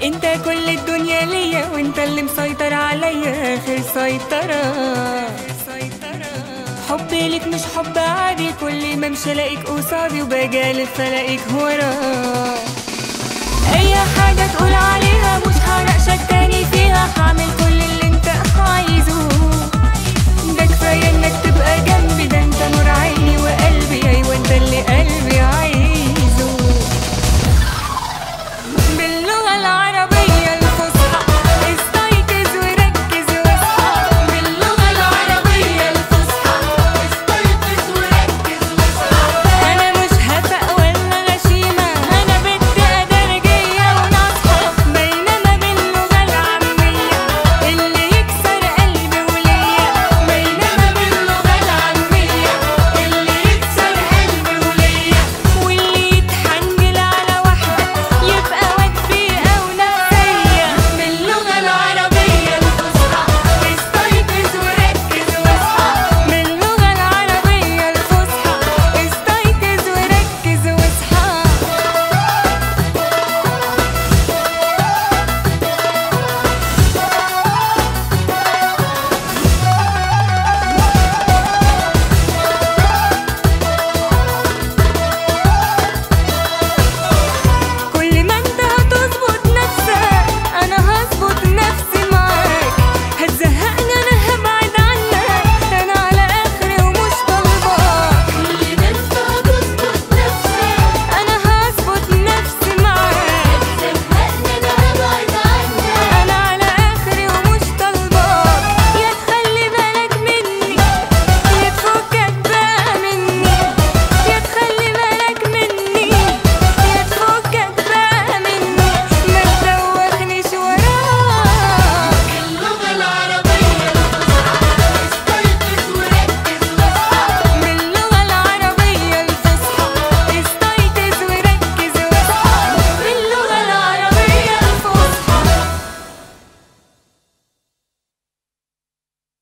انت كل الدنيا ليا وانت اللي مسيطر عليا اخر سيطرة حبي ليك مش حب عادي كل ما امشي الاقيك قصادي وبجالف الاقيك ورا اي حاجة تقول عليها مش هناقشك تاني فيها هعمل كل اللي